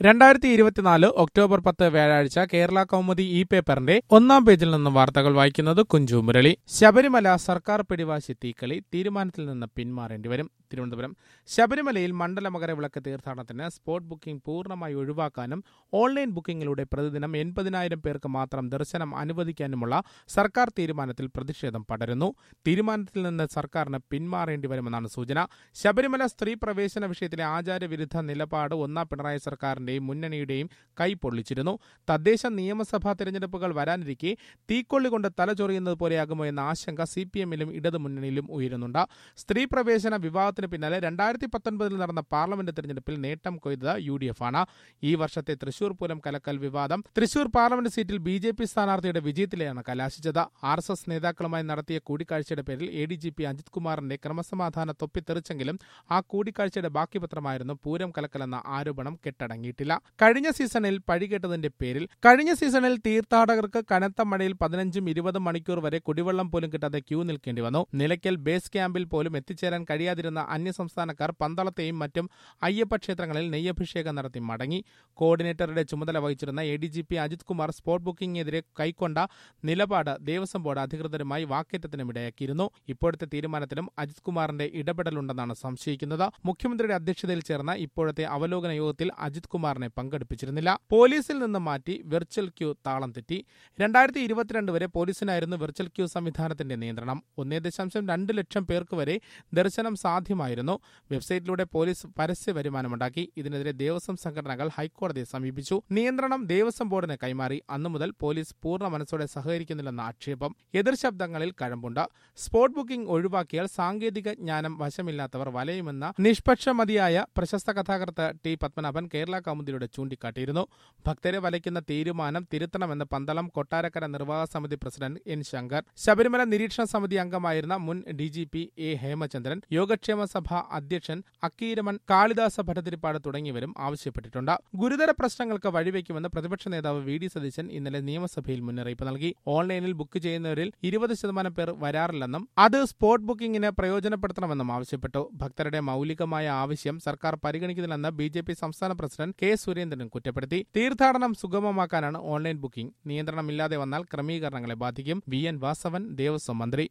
രണ്ടായിരത്തി ഇരുപത്തിനാല് ഒക്ടോബർ പത്ത് വ്യാഴാഴ്ച കേരള കൗമുദി ഇ പേപ്പറിന്റെ ഒന്നാം പേജിൽ നിന്ന് വാർത്തകൾ വായിക്കുന്നത് കുഞ്ചു മുരളി ശബരിമല സർക്കാർ പിടിവാശി തീക്കളി തീരുമാനത്തിൽ നിന്ന് പിന്മാറേണ്ടി വരും തിരുവനന്തപുരം ശബരിമലയിൽ മണ്ഡല മകരവിളക്ക് തീർത്ഥാടനത്തിന് സ്പോട്ട് ബുക്കിംഗ് പൂർണ്ണമായി ഒഴിവാക്കാനും ഓൺലൈൻ ബുക്കിംഗിലൂടെ പ്രതിദിനം എൺപതിനായിരം പേർക്ക് മാത്രം ദർശനം അനുവദിക്കാനുമുള്ള സർക്കാർ തീരുമാനത്തിൽ പ്രതിഷേധം പടരുന്നു തീരുമാനത്തിൽ നിന്ന് സർക്കാരിന് പിന്മാറേണ്ടി വരുമെന്നാണ് സൂചന ശബരിമല സ്ത്രീ പ്രവേശന വിഷയത്തിലെ ആചാരവിരുദ്ധ നിലപാട് ഒന്നാം പിണറായി സർക്കാരിന്റെയും മുന്നണിയുടെയും കൈ പൊള്ളിച്ചിരുന്നു തദ്ദേശ നിയമസഭാ തെരഞ്ഞെടുപ്പുകൾ വരാനിരിക്കെ തീക്കൊള്ളി കൊണ്ട് തലചൊറിയുന്നത് പോലെയാകുമോ എന്ന ആശങ്ക സി പി എമ്മിലും ഇടതുമുന്നണിയിലും ഉയരുന്നുണ്ട് സ്ത്രീ പ്രവേശന വിവാദത്തിന് പിന്നാലെ രണ്ടായിരത്തി പത്തൊൻപതിൽ നടന്ന പാർലമെന്റ് തെരഞ്ഞെടുപ്പിൽ നേട്ടം കൊയ്തത് യു ഡി എഫ് ആണ് ഈ വർഷത്തെ തൃശൂർ പൂരം കലക്കൽ വിവാദം തൃശൂർ പാർലമെന്റ് സീറ്റിൽ ബി ജെ പി സ്ഥാനാർത്ഥിയുടെ വിജയത്തിലാണ് കലാശിച്ചത് ആർ എസ് എസ് നേതാക്കളുമായി നടത്തിയ കൂടിക്കാഴ്ചയുടെ പേരിൽ A D G P Ajith കുമാറിന്റെ ക്രമസമാധാന തൊപ്പിത്തെറിച്ചെങ്കിലും ആ കൂടിക്കാഴ്ചയുടെ ബാക്കി പത്രമായിരുന്നു പൂരം കലക്കലെന്ന ആരോപണം കെട്ടടങ്ങിയിട്ടില്ല കഴിഞ്ഞ സീസണിൽ പഴികേട്ടതിന്റെ പേരിൽ കഴിഞ്ഞ സീസണിൽ തീർത്ഥാടകർക്ക് കനത്ത മഴയിൽ പതിനഞ്ചും ഇരുപതും മണിക്കൂർ വരെ കുടിവെള്ളം പോലും കിട്ടാതെ ക്യൂ നിൽക്കേണ്ടി വന്നു നിലയ്ക്കൽ ബേസ് ക്യാമ്പിൽ പോലും എത്തിച്ചേരാൻ കഴിയാതിരുന്ന അന്യസംസ്ഥാനക്കാർ പന്തളത്തെയും മറ്റും അയ്യപ്പ ക്ഷേത്രങ്ങളിൽ നെയ്യഭിഷേകം നടത്തി മടങ്ങി കോർഡിനേറ്ററുടെ ചുമതല വഹിച്ചിരുന്ന A D G P Ajith Kumar spot ബുക്കിംഗിനെതിരെ കൈക്കൊണ്ട നിലപാട് ദേവസ്വം ബോർഡ് അധികൃതരുമായി വാക്കേറ്റത്തിനും ഇടയാക്കിയിരുന്നു ഇപ്പോഴത്തെ തീരുമാനത്തിലും അജിത് കുമാറിന്റെ ഇടപെടലുണ്ടെന്നാണ് സംശയിക്കുന്നത് മുഖ്യമന്ത്രിയുടെ അധ്യക്ഷതയിൽ ചേർന്ന ഇപ്പോഴത്തെ അവലോകന യോഗത്തിൽ അജിത് കുമാറിനെ പങ്കെടുപ്പിച്ചിരുന്നില്ല പോലീസിൽ നിന്ന് മാറ്റി വെർച്വൽ ക്യൂ താളം തെറ്റി രണ്ടായിരത്തി ഇരുപത്തിരണ്ട് വരെ പോലീസിനായിരുന്നു വെർച്വൽ ക്യൂ സംവിധാനത്തിന്റെ നിയന്ത്രണം ഒന്നേ ദശാംശം രണ്ട് ലക്ഷം പേർക്ക് വരെ ദർശനം സാധ്യമായിരുന്നു വെബ്സൈറ്റിലൂടെ പോലീസ് പരസ്യ വരുമാനമുണ്ടാക്കി ഇതിനെതിരെ ദേവസ്വം സംഘടനകൾ ഹൈക്കോടതിയെ സമീപിച്ചു നിയന്ത്രണം ദേവസ്വം ബോർഡിന് കൈമാറി അന്നു മുതൽ പോലീസ് പൂർണ്ണ മനസ്സോടെ സഹകരിക്കുന്നില്ലെന്ന ആക്ഷേപം എതിർ ശബ്ദങ്ങളിൽ കഴമ്പുണ്ട് സ്പോട്ട് ബുക്കിംഗ് ഒഴിവാക്കിയാൽ സാങ്കേതിക ജ്ഞാനം വശമില്ലാത്തവർ വലയുമെന്ന നിഷ്പക്ഷമതിയായ പ്രശസ്ത കഥാകൃത്ത് ടി പത്മനാഭൻ കേരള കൗമുദിയുടെ ചൂണ്ടിക്കാട്ടിയിരുന്നു ഭക്തരെ വലയ്ക്കുന്ന തീരുമാനം തിരുത്തണമെന്ന് പന്തളം കൊട്ടാരക്കര നിർവാഹക സമിതി പ്രസിഡന്റ് എൻ ശങ്കർ ശബരിമല നിരീക്ഷണ സമിതി അംഗമായിരുന്ന മുൻ D G P A Hemachandran Yogakshema Sabha അധ്യക്ഷൻ അക്കീരമൺ കാളിദാസ ഭട്ടതിരിപ്പാട് തുടങ്ങിയവരും ആവശ്യപ്പെട്ടിട്ടുണ്ട് ഗുരുതര പ്രശ്നങ്ങൾക്ക് വഴിവെക്കുമെന്ന് പ്രതിപക്ഷ നേതാവ് വി ഡി സതീശൻ ഇന്നലെ നിയമസഭയിൽ മുന്നറിയിപ്പ് നൽകി ഓൺലൈനിൽ ബുക്ക് ചെയ്യുന്നവരിൽ ഇരുപത് ശതമാനം പേർ വരാറില്ലെന്നും അത് സ്പോട്ട് ബുക്കിംഗിന് പ്രയോജനപ്പെടുത്തണമെന്നും ആവശ്യപ്പെട്ടു ഭക്തരുടെ മൌലികമായ ആവശ്യം സർക്കാർ പരിഗണിക്കുന്നില്ലെന്ന് ബി ജെ പി സംസ്ഥാന പ്രസിഡന്റ് കെ സുരേന്ദ്രൻ കുറ്റപ്പെടുത്തി തീർത്ഥാടനം സുഗമമാക്കാനാണ് ഓൺലൈൻ ബുക്കിംഗ് നിയന്ത്രണമില്ലാതെ വന്നാൽ ക്രമീകരണങ്ങളെ ബാധിക്കും വി എൻ വാസവൻ ദേവസ്വം മന്ത്രി